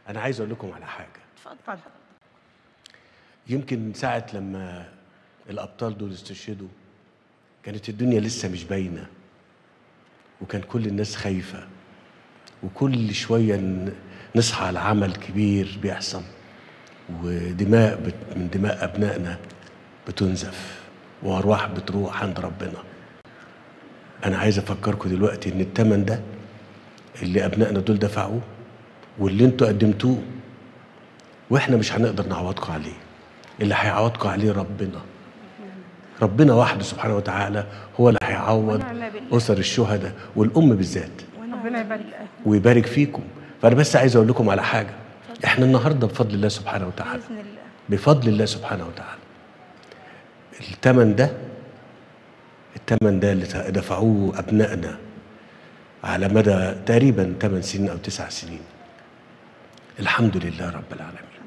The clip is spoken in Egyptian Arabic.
انا عايز اقول لكم على حاجه اتفضل يمكن ساعه لما الابطال دول استشهدوا كانت الدنيا لسه مش باينه وكان كل الناس خايفه وكل شويه ن- نصحى على عمل كبير بيحصل ودماء بت من دماء ابنائنا بتنزف وارواح بتروح عند ربنا انا عايز افكركم دلوقتي ان الثمن ده اللي ابنائنا دول دفعوه واللي انتوا قدمتوه واحنا مش هنقدر نعوضكم عليه اللي هيعوضكم عليه ربنا ربنا وحده سبحانه وتعالى هو اللي هيعوض ونعم بالله. اسر الشهداء والام بالذات ربنا يبارك لك ويبارك فيكم فانا بس عايز اقول لكم على حاجه احنا النهارده بفضل الله سبحانه وتعالى باذن الله بفضل الله سبحانه وتعالى الثمن ده الثمن ده اللي دفعوه ابنائنا على مدى تقريبا 8 سنين او 9 سنين الحمد لله رب العالمين